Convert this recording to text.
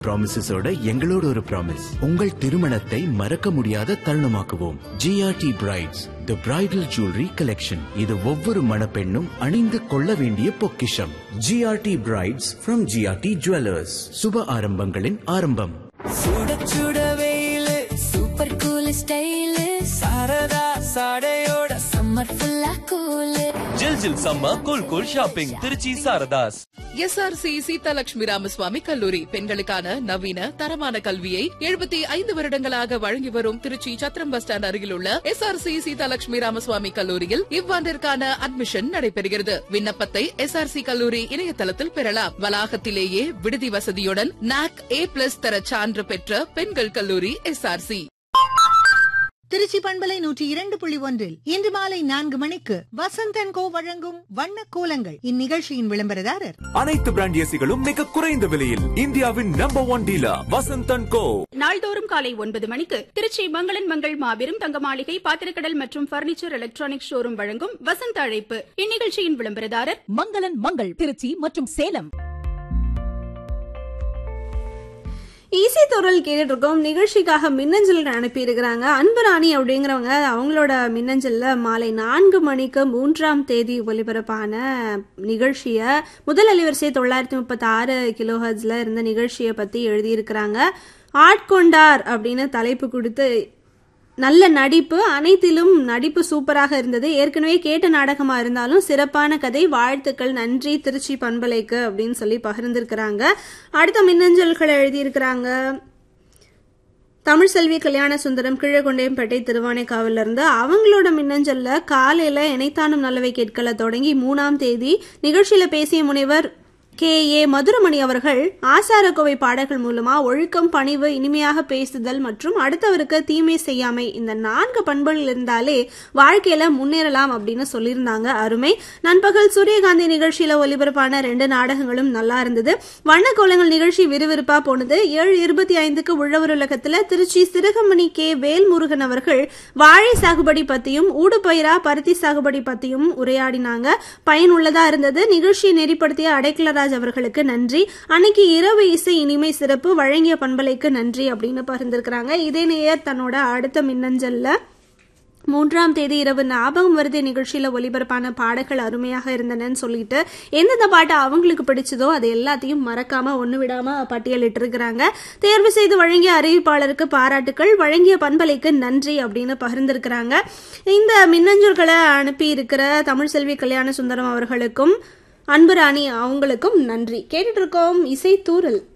ப்ராமிசஸோட எங்களோட ஒரு ப்ராமிஸ் உங்கள் திருமணத்தை மறக்க முடியாத தருணமாக்குவோம் GRT brides the bridal jewellery collection இது ஒவ்வொரு மணப்பெண்ணும் அணிந்து கொள்ள வேண்டிய பொக்கிஷம் GRT brides from GRT jewellers சுப ஆரம்பங்களின் ஆரம்பம் சுட சுட வெயிலு சூப்பர் கூல் ஸ்டைலு சாரதா சாடையோட சம்மர் ஃபுல்லா கூலு ஜில் ஜில் சம்ம cool cool shopping Trichy Saradhas SRC Seethalakshmi Ramaswamy கல்லூரி பெண்களுக்கான நவீன தரமான கல்வியை எழுபத்தி ஐந்து வருடங்களாக வழங்கி வரும் திருச்சி சத்திரம் பஸ் ஸ்டாண்ட் அருகில் உள்ள எஸ்ஆர்சி சீதாலட்சுமி ராமசுவாமி கல்லூரியில் இவ்வாண்டிற்கான அட்மிஷன் நடைபெறுகிறது விண்ணப்பத்தை எஸ்ஆர்சி கல்லூரி இணையதளத்தில் பெறலாம் வளாகத்திலேயே விடுதி வசதியுடன் நாக் ஏ பிளஸ் தர சான்று பெற்ற பெண்கள் கல்லூரி எஸ்ஆர்சி திருச்சி பண்பலை நூற்றி இரண்டு புள்ளி ஒன்றில் இன்று மாலை நான்கு மணிக்கு வசந்தன் கோ வழங்கும் வண்ண கோலங்கள் இந்நிகழ்ச்சியின் விளம்பரதாரர் அனைத்து பிராண்ட் ஏசிகளும் மிக குறைந்த விலையில் இந்தியாவின் number one dealer Vasanthan co நாள்தோறும் காலை ஒன்பது மணிக்கு திருச்சி மங்களன் மங்கள் மாபெரும் தங்க மாளிகை பாத்திரக்கடல் மற்றும் பர்னிச்சர் எலக்ட்ரானிக் ஷோரூம் வழங்கும் வசந்த அழைப்பு இந்நிகழ்ச்சியின் விளம்பரதாரர் மங்களன் மங்கள் திருச்சி மற்றும் சேலம் ஈஸி தொரல் கேட்டுட்டு இருக்கோம் நிகழ்ச்சிக்காக மின்னஞ்சல் அனுப்பியிருக்கிறாங்க அன்பராணி அப்படிங்கிறவங்க அவங்களோட மின்னஞ்சல்ல மாலை நான்கு மணிக்கு மூன்றாம் தேதி ஒலிபரப்பான நிகழ்ச்சியை முதல் அலைவரிசை தொள்ளாயிரத்தி முப்பத்தி ஆறு கிலோஹர்ட்ஸ்ல இருந்த நிகழ்ச்சியை பத்தி எழுதியிருக்கிறாங்க ஆட்கொண்டார் அப்படின்னு தலைப்பு கொடுத்து நல்ல நடிப்பு அனைத்திலும் நடிப்பு சூப்பராக இருந்தது ஏற்கனவே கேட்ட நாடகமா இருந்தாலும் சிறப்பான கதை வாழ்த்துக்கள் நன்றி திருச்சி பண்பலைக்கு அப்படின்னு சொல்லி பகிர்ந்திருக்கிறாங்க அடுத்த மின்னஞ்சல்களை எழுதியிருக்கிறாங்க தமிழ் செல்வி கல்யாண சுந்தரம் கீழகொண்டையம்பேட்டை திருவானைக்காவில இருந்து அவங்களோட மின்னஞ்சல்ல காலையில இணைத்தானும் நல்லவை கேட்கல தொடங்கி மூணாம் தேதி நிகழ்ச்சியில பேசிய முனைவர் கே ஏ மதுரமணி அவர்கள் ஆசாரக்கோவை பாடல்கள் மூலமா ஒழுக்கம் பணிவு இனிமையாக பேசுதல் மற்றும் அடுத்தவருக்கு தீமை செய்யாமை இந்த நான்கு பண்புகள் இருந்தாலே வாழ்க்கையில முன்னேறலாம் அப்படின்னு சொல்லியிருந்தாங்க அருமை நண்பகல் சூரியகாந்தி நிகழ்ச்சியில ஒலிபரப்பான ரெண்டு நாடகங்களும் நல்லா இருந்தது வண்ணக்கோலங்கள் நிகழ்ச்சி விறுவிறுப்பா போனது ஏழு இருபத்தி ஐந்துக்கு உழவர் உலகத்துல திருச்சி சிறுகமணி கே வேல்முருகன் அவர்கள் வாழை சாகுபடி பத்தியும் ஊடுபயிரா பருத்தி சாகுபடி பத்தியும் உரையாடினாங்க பயனுள்ளதா இருந்தது நிகழ்ச்சியை நெறிப்படுத்திய அடைக்கலராஜ் அவர்களுக்கு நன்றி அன்னைக்கு இரவு இசை இனிமை சிறப்பு வழங்கிய பண்பலைக்கு நன்றி அப்படின்னு பகிர்ந்திருக்கிறாங்க இதே நேயர் தன்னோட அடுத்த மின்னஞ்சல்ல மூன்றாம் தேதி இரவு ஞாபகம் வருது நிகழ்ச்சியில ஒலிபரப்பான பாடல்கள் அருமையாக இருந்தனன்னு சொல்லிட்டு எந்தெந்த பாட்டு அவங்களுக்கு பிடிச்சதோ அது எல்லாத்தையும் மறக்காம ஒண்ணு விடாம பட்டியலிட்டு இருக்கிறாங்க தேர்வு செய்து வழங்கிய அறிவிப்பாளருக்கு பாராட்டுக்கள் வழங்கிய பண்பலைக்கு நன்றி அப்படின்னு பகிர்ந்திருக்கிறாங்க இந்த மின்னஞ்சல்களை அனுப்பி இருக்கிற தமிழ் செல்வி கல்யாண சுந்தரம் அவர்களுக்கும் அன்புராணி அவங்களுக்கும் நன்றி கேட்டுட்டு இருக்கோம் இசை தூரல்